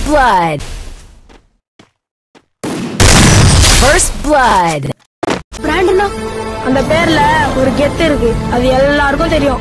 blood. First blood. பிராண்ட்னா அந்த பேர்ல ஒரு கெத்து இருக்கு அது எல்லாருக்கும் தெரியும்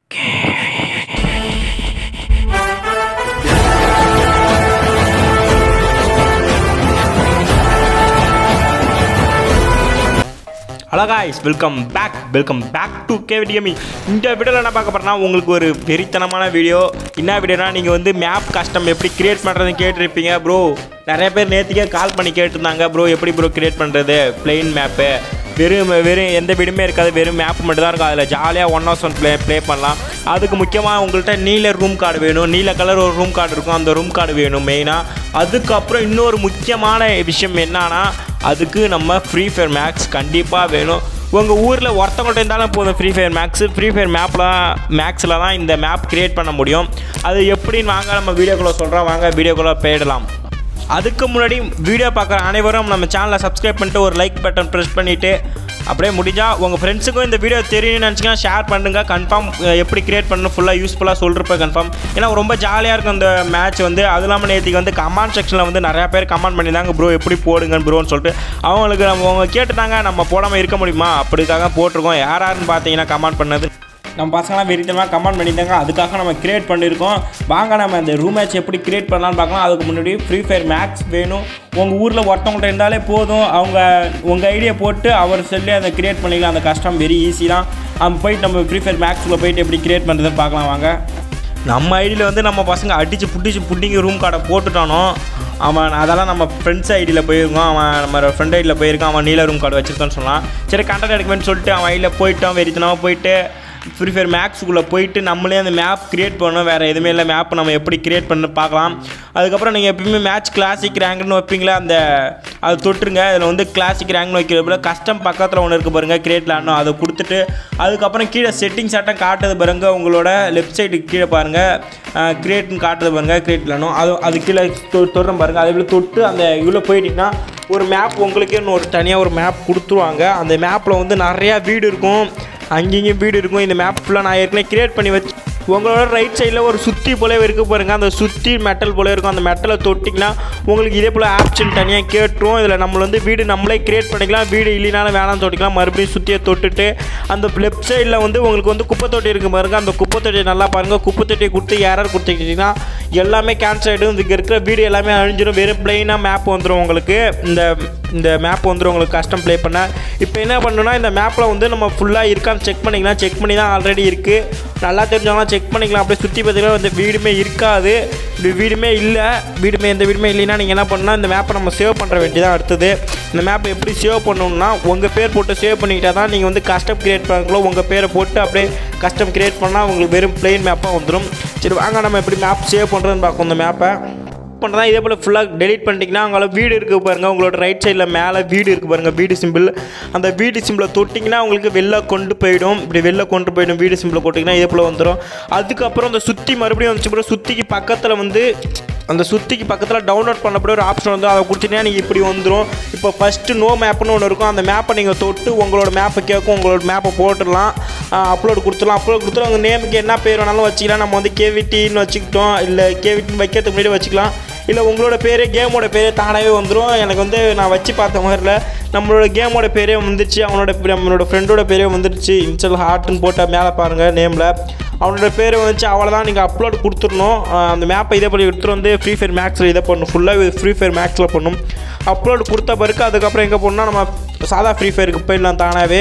hello guys welcome back welcome back to கேவிடிஎமி இந்த வீடியோவில் என்ன பார்க்க போகிறேன்னா உங்களுக்கு ஒரு வெறித்தனமான வீடியோ என்ன வீடியோனா நீங்கள் வந்து மேப் கஸ்டம் எப்படி கிரியேட் பண்ணுறதுன்னு கேட்டிருப்பீங்க ப்ரோ நிறைய பேர் நேற்றுக்கே கால் பண்ணி கேட்டிருந்தாங்க ப்ரோ எப்படி ப்ரோ கிரியேட் பண்ணுறது பிளெயின் மேப்பு வெறும் வெறும் எந்த வீடுமே இருக்காது வெறும் மேப் மட்டும் தான் இருக்கும் அதில் ஜாலியாக one hours one play play பண்ணலாம் அதுக்கு முக்கியமாக உங்கள்கிட்ட நீல ரூம் கார்டு வேணும் நீல கலர் ஒரு ரூம் கார்டு இருக்கும் அந்த ரூம் கார்டு வேணும் மெயினாக அதுக்கப்புறம் இன்னொரு முக்கியமான விஷயம் என்னன்னா அதுக்கு நம்ம ஃப்ரீ ஃபயர் மேக்ஸ் கண்டிப்பாக வேணும் உங்கள் ஊரில் ஒருத்தவங்கள்ட்ட இருந்தாலும் போதும் Free Fire Max Free Fire மேப்பில் மேக்ஸில் தான் இந்த மேப் கிரியேட் பண்ண முடியும் அது எப்படின்னு வாங்க நம்ம வீடியோக்குள்ளே சொல்கிறோம் வாங்க வீடியோக்குள்ளே போயிடலாம் அதுக்கு முன்னாடி வீடியோ பார்க்குற அனைவரும் நம்ம சேனலை சப்ஸ்கிரைப் பண்ணிட்டு ஒரு லைக் பட்டன் ப்ரெஸ் பண்ணிவிட்டு அப்படியே முடிஞ்சால் உங்கள் ஃப்ரெண்ட்ஸுக்கும் இந்த வீடியோ தெரியும்னு நினச்சிங்கன்னா ஷேர் பண்ணுங்க கன்ஃபார்ம் எப்படி கிரியேட் பண்ணணும் ஃபுல்லாக யூஸ்ஃபுல்லாக சொல்கிறப்ப கன்ஃபார்ம் ஏன்னா ரொம்ப ஜாலியாக இருக்கும் இந்த மேட்ச் வந்து அது இல்லாமல் நேற்றுக்கு வந்து கமெண்ட் செக்ஷனில் வந்து நிறையா பேர் கமெண்ட் பண்ணியிருந்தாங்க ப்ரோ எப்படி போடுங்க ப்ரோன்னு சொல்லிட்டு அவங்களுக்கு நம்ம அவங்க கேட்டுட்டாங்க நம்ம போடாமல் இருக்க முடியுமா அப்படிக்காக போட்டிருக்கோம் யார் யாருன்னு பார்த்தீங்கன்னா கமெண்ட் பண்ணது நம்ம பசங்களாம் வெறித்தனமாக கமெண்ட் பண்ணியிருந்தாங்க அதுக்காக நம்ம கிரியேட் பண்ணியிருக்கோம் வாங்க நம்ம அந்த ரூம் மேட்ச் எப்படி கிரியேட் பண்ணலாம்னு பார்க்கலாம் அதுக்கு முன்னாடி ஃப்ரீ ஃபயர் மேக்ஸ் வேணும் உங்கள் ஊரில் ஒருத்தவங்கள்ட்ட இருந்தாலே போதும் அவங்க உங்கள் ஐடியா போட்டு அவர் சொல்லி அதை கிரியேட் பண்ணிக்கலாம் அந்த கஷ்டம் வெரி ஈஸி தான் நம்ம போயிட்டு நம்ம ஃப்ரீ ஃபயர் மேக்ஸில் போயிட்டு எப்படி கிரியேட் பண்ணுறதுன்னு பார்க்கலாம் வாங்க நம்ம ஐடியில் வந்து நம்ம பசங்க அடித்து புட்டிச்சு புட்டிங்க ரூம் கார்டை போட்டுட்டானோ அவன் அதெல்லாம் நம்ம ஃப்ரெண்ட்ஸ் ஐடியில் போயிருக்கோம் அவன் நம்ம ஃப்ரெண்ட் ஐடியில் போயிருக்கான் அவன் நீல ரூம் கார்டு வச்சிருக்கான்னு சொன்னான் சரி கண்டக்ட் எடுக்கணும்னு சொல்லிட்டு அவன் ஐடியில் போயிட்டோம் வெறித்தனமாக போயிட்டு ஃப்ரீ ஃபயர் மேக்ஸுக்குள்ளே போயிட்டு நம்மளே அந்த மேப் கிரியேட் பண்ணணும் வேறு எதுவுமே இல்லை மேப் நம்ம எப்படி கிரியேட் பண்ணு பார்க்கலாம் அதுக்கப்புறம் நீங்கள் எப்பயுமே மேட்ச் கிளாசிக் ரேங்க்னு வைப்பீங்களா அந்த அது தொட்டுருங்க அதில் வந்து கிளாசிக் ரேங்க்னு வைக்கிறப்ப கஸ்டம் பக்கத்தில் ஒன்று இருக்குது பாருங்கள் கிரியேட் லானும் அதை கொடுத்துட்டு அதுக்கப்புறம் கீழே செட்டிங்ஸ் ஆட்டம் காட்டுது பாருங்க உங்களோட லெஃப்ட் சைடு கீழே பாருங்கள் கிரியேட்னு காட்டுது பாருங்கள் கிரியேட் லானும் அது அது கீழே தொ- தொடுறோம் பாருங்கள் அது இப்படி தொட்டு அந்த இவ்வளோ போயிட்டீங்கன்னா ஒரு மேப் உங்களுக்கே ஒரு தனியாக ஒரு மேப் கொடுத்துருவாங்க அந்த மேப்பில் வந்து நிறையா வீடு இருக்கும் அங்கேயும் வீடு இருக்கும் இந்த மேப் ஃபுல்லாக நான் ஏற்கனவே கிரியேட் பண்ணி வச்சு உங்களோட ரைட் சைடில் ஒரு சுத்தி போல இருக்கு பாருங்க அந்த சுத்தி மெட்டல் போல இருக்கும் அந்த மெட்டலை தொட்டிங்கன்னா உங்களுக்கு இதே போல் ஆப்ஷன் தனியாக கேட்டுரும் இதில் நம்ம வந்து வீடு நம்மளே கிரியேட் பண்ணிக்கலாம் வீடு இல்லைனாலும் வேணாம் தொட்டிக்கலாம் மறுபடியும் சுற்றியை தொட்டுட்டு அந்த லெஃப்ட் சைடில் வந்து உங்களுக்கு வந்து குப்பை தொட்டி இருக்கு பாருங்க அந்த குப்பை தொட்டியை நல்லா பாருங்கள் குப்பை தொட்டியை கொடுத்து யாரார் கொடுத்துக்கிட்டிங்கன்னா எல்லாமே கேன்சல் ஆகிடும் இதுக்கு இருக்கிற வீடு எல்லாமே அழிஞ்சிடும் வெறும் பிளெயினாக மேப் வந்துடும் உங்களுக்கு இந்த இந்த மேப் வந்துடும் உங்களுக்கு கஸ்டம் ப்ளே பண்ண இப்போ என்ன பண்ணணும்னா இந்த மேப்பில் வந்து நம்ம ஃபுல்லாக இருக்கான்னு செக் பண்ணிக்கலாம் செக் பண்ணி தான் ஆல்ரெடி இருக்குது நல்லா தெரிஞ்சவங்களாம் செக் பண்ணிக்கலாம் அப்படியே சுற்றி பார்த்தீங்கன்னா இந்த வீடுமே இருக்காது இப்படி வீடுமே இல்லை வீடுமே எந்த வீடுமே இல்லைன்னா நீங்கள் என்ன பண்ணால் இந்த மேப்பை நம்ம சேவ் பண்ணுற வேண்டியதான் அடுத்தது இந்த மேப்பை எப்படி சேவ் பண்ணணும்னா உங்கள் பேர் போட்டு சேவ் பண்ணிக்கிட்டா தான் நீங்கள் வந்து கஸ்டம் கிரியேட் பண்ணக்குள்ள உங்கள் பேரை போட்டு அப்படியே கஸ்டம் கிரியேட் பண்ணால் உங்களுக்கு வெறும் பிளெயின் மேப்பாக வந்துடும் சரி வாங்க நம்ம எப்படி மேப் சேவ் பண்ணுறதுன்னு பார்ப்போம் இந்த மேப்பை பண்ணுறதா இதே போல் ஃபுல்லாக டெலீட் பண்ணிட்டீங்கன்னா அங்கே வீடு இருக்குது பாருங்கள் உங்களோட ரைட் சைடில் மேலே வீடு இருக்குது பாருங்கள் வீடு சிம்பிள் அந்த வீடு சிம்பிளை தொட்டிங்கன்னா உங்களுக்கு வெளில கொண்டு போயிடும் இப்படி வெளில கொண்டு போயிடும் வீடு சிம்பிளை போட்டிங்கன்னா இதே போல் வந்துடும் அதுக்கப்புறம் அந்த சுற்றி மறுபடியும் வந்துச்சு அப்புறம் சுற்றிக்கு பக்கத்தில் வந்து அந்த சுற்றிக்கு பக்கத்தில் டவுன்லோட் பண்ணப்பட ஒரு ஆப்ஷன் வந்து அதை கொடுத்தீங்கன்னா நீங்கள் இப்படி வந்துடும் இப்போ ஃபஸ்ட்டு நோ மேப்னு ஒன்று இருக்கும் அந்த மேப்பை நீங்கள் தொட்டு உங்களோட மேப்பை கேட்கும் உங்களோட மேப்பை போட்டுடலாம் அப்லோட் கொடுத்துடலாம் அப்லோட் கொடுத்துட்டு உங்கள் நேமுக்கு என்ன பேர் வேணாலும் வச்சுக்கலாம் நம்ம வந்து கேவிடின்னு வச்சுக்கிட்டோம் இல்லை கேவிடின்னு வைக்கிறதுக்கு முன்னாடி வச்சுக்கலாம் இல்லை உங்களோட பேரே கேமோட பேரே தானாகவே வந்துடும் எனக்கு வந்து நான் வச்சு பார்த்த மாதிரில நம்மளோட கேமோட பேரே வந்துருச்சு அவனோட பே- நம்மளோட ஃப்ரெண்டோட பேரே வந்துருச்சு இன்ஸ்டல் ஹார்ட்னு போட்டால் மேலே பாருங்கள் நேமில் அவனோட பேர் வந்துச்சு அவ்வளோதான் நீங்கள் அப்லோட் கொடுத்துடணும் ஆஹ் அந்த மேப்பை இதே போல் எடுத்துகிட்டு வந்து ஃப்ரீ ஃபயர் மேக்ஸில் இதை பண்ணணும் ஃபுல்லாக ஃப்ரீ ஃபயர் மேக்ஸில் பண்ணணும் அப்லோட் கொடுத்த பிறகு அதுக்கப்புறம் எங்கே போகணும்னா நம்ம சாதா ஃப்ரீ ஃபயருக்கு போயிடலாம் தானாகவே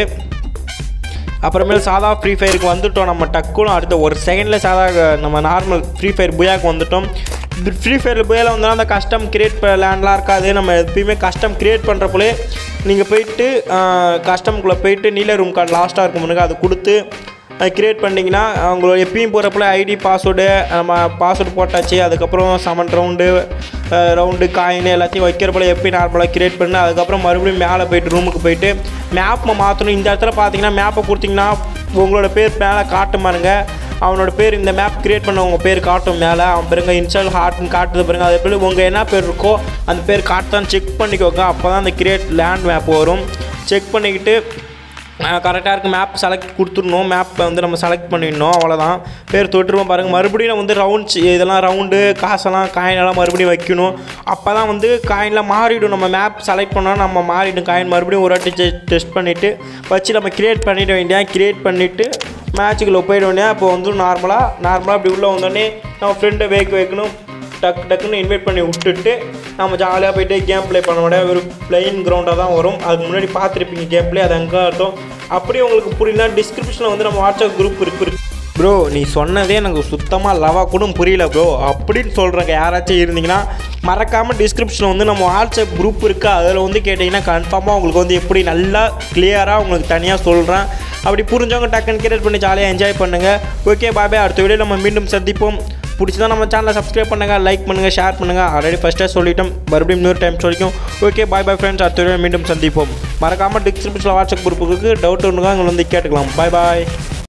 அப்புறமேல் சாதா ஃப்ரீ ஃபயருக்கு வந்துட்டோம் நம்ம டக்குன்னு அடுத்த ஒரு செகண்டில் சாதா அஹ், நம்ம நார்மல் ஃப்ரீ ஃபயர் புயாக்கு வந்துட்டோம் ஃப்ரீ ஃபயர் புயாவில் வந்தோம்னா அந்த கஸ்டம் கிரியேட் லேண்ட்லாம் இருக்காது நம்ம எப்பயுமே கஸ்டம் கிரியேட் பண்ணுறப்போலே நீங்கள் போயிட்டு கஸ்டம்குள்ளே போயிட்டு நீல ரூம் கார்டு லாஸ்ட்டாக இருக்கும் முன்னாடி அதை கொடுத்து கிரியேட் பண்ணிங்கன்னா அவங்களோட எப்பயும் போகிறப்பல ஐடி பாஸ்வேர்டு நம்ம பாஸ்வேர்டு போட்டாச்சு அதுக்கப்புறம் செவன் ரவுண்டு ரவுண்டு காயின் எல்லாத்தையும் வைக்கிறப்பல எப்படி நார்மலாக கிரியேட் பண்ணி அதுக்கப்புறம் மறுபடியும் மேலே போயிட்டு ரூமுக்கு போயிட்டு மேப்பை மாற்றணும் இந்த இடத்துல பார்த்தீங்கன்னா மேப்பை கொடுத்தீங்கன்னா உங்களோட பேர் மேலே காட்டு பாருங்க அவனோட பேர் இந்த மேப் கிரியேட் பண்ண உங்கள் பேர் காட்டும் மேலே அவன் பாருங்க இன்ஸ்டால் ஹார்ட்னு காட்டுது பாருங்க அதே போல் உங்கள் என்ன பேர் இருக்கோ அந்த பேர் காட்டுதான்னு செக் பண்ணிக்கோங்க அப்போ தான் அந்த கிரியேட் லேண்ட் மேப் வரும் செக் பண்ணிக்கிட்டு கரெக்டாக இருக்குது மேப் செலக்ட் கொடுத்துடணும் மேப்பை வந்து நம்ம செலக்ட் பண்ணிடணும் அவ்வளோதான் பேர் தொட்டுருவோம் பாருங்கள் மறுபடியும் நம்ம வந்து ரவுண்ட்ஸ் இதெல்லாம் ரவுண்டு காசெல்லாம் காயினெல்லாம் மறுபடியும் வைக்கணும் அப்போ தான் வந்து காயினில் மாறிடும் நம்ம மேப் செலக்ட் பண்ணால் நம்ம மாறிடும் காயின் மறுபடியும் ஒரு வாட்டி டெஸ்ட் பண்ணிவிட்டு வச்சு நம்ம கிரியேட் பண்ணிட வேண்டியா கிரியேட் பண்ணிவிட்டு மேட்சுக்குள்ளே போயிட வேண்டியா இப்போ வந்து நார்மலாக நார்மலாக அப்படி உள்ளே வந்தோடனே நம்ம ஃப்ரெண்டை வேக்க வைக்கணும் டக்கு டக்குன்னு இன்வைட் பண்ணி விட்டுட்டு நம்ம ஜாலியாக போயிட்டு கேம் ப்ளே பண்ண முடியாது ஒரு பிளெயின் கிரவுண்டாக தான் வரும் அதுக்கு முன்னாடி பார்த்துருப்பீங்க கேம் ப்ளே அது எங்கே இருக்கும் அப்படியே உங்களுக்கு புரியல டிஸ்கிரிப்ஷனில் வந்து நம்ம வாட்ஸ்அப் குரூப் இருக்கு ப்ரோ நீ சொன்னதே எனக்கு சுத்தமாக லவா கூட புரியல ப்ரோ அப்படின்னு சொல்கிறவங்க யாராச்சும் இருந்தீங்கன்னா மறக்காமல் டிஸ்கிரிப்ஷனில் வந்து நம்ம வாட்ஸ்அப் குரூப் இருக்குது அதில் வந்து கேட்டிங்கன்னா கன்ஃபார்மாக உங்களுக்கு வந்து எப்படி நல்லா கிளியராக உங்களுக்கு தனியாக சொல்கிறேன் அப்படி புரிஞ்சவங்க டக்குன்னு கிரியேட் பண்ணி ஜாலியாக என்ஜாய் பண்ணுங்கள் ஓகே பாபே அடுத்த வீடியோ நம்ம மீண்டும் சந்திப்போம் பிடிச்சதா நம்ம சேனலை சப்ஸ்கிரைப் பண்ணுங்கள் லைக் பண்ணுங்கள் ஷேர் பண்ணுங்கள் ஆல்ரெடி ஃபஸ்ட்டாக சொல்லிட்டோம் மறுபடியும் இன்னொரு டைம் சொல்லிக்கும் ஓகே பாய் பாய் ஃப்ரெண்ட்ஸ் அடுத்த வீடியோ மீண்டும் சந்திப்போம் மறக்காமல் டிஸ்கிரிப்ஷனில் வாட்ஸ்அப் குரூப்புக்கு டவுட் ஒன்றுங்க அங்கே வந்து கேட்டுக்கலாம் பாய் பாய்